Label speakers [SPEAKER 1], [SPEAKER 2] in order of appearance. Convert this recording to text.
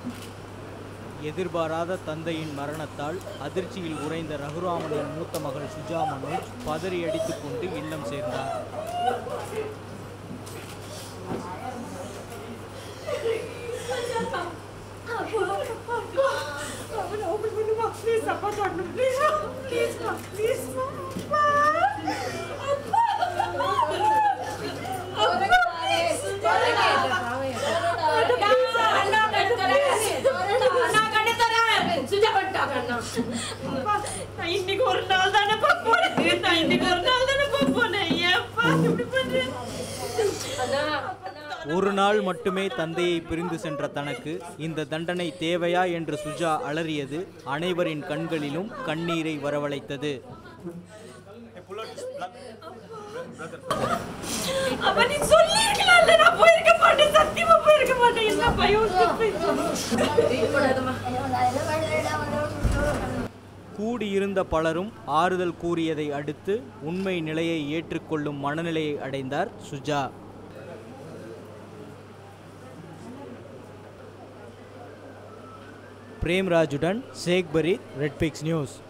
[SPEAKER 1] எதிர்பாராத தந்தையின் மரணத்தால் அதிர்ச்சியில் உறைந்த ரகுராமனின் மூத்த மகள் சுஜா மனோஜ் பதறி அடித்துக் கொண்டு இல்லம் சேர்ந்தார்
[SPEAKER 2] Please, Appa, don't, please, please, ma, please, ma, Appa, நான் இன்னைக்கு ஒரு நாள் தானே போனேன் நான் இன்னைக்கு ஒரு நாள் தானே போனேன் ஏப்பா இப்படி பண்றேன்
[SPEAKER 1] ஒரு நாள் மட்டுமே தந்தையை பிரிந்து சென்ற தனக்கு இந்த தண்டனை தேவையா என்று சுஜா அலறியது அனைவரின் கண்களிலும் கண்ணீரை வரவழைத்தது
[SPEAKER 2] அப்ப நீ சொல்லிருக்கலாம்ல நான் போயிருக்க மாட்டேன் சத்தியமா போயிருக்க மாட்டேன் என்ன பயம்
[SPEAKER 1] கூடியிருந்த பலரும் ஆறுதல் கூறியதை அடுத்து உண்மை நிலையை ஏற்றுக்கொள்ளும் மனநிலையை அடைந்தார் சுஜா பிரேம்ராஜுடன் ஷேக் பரீத் ரெட்பிக்ஸ் நியூஸ்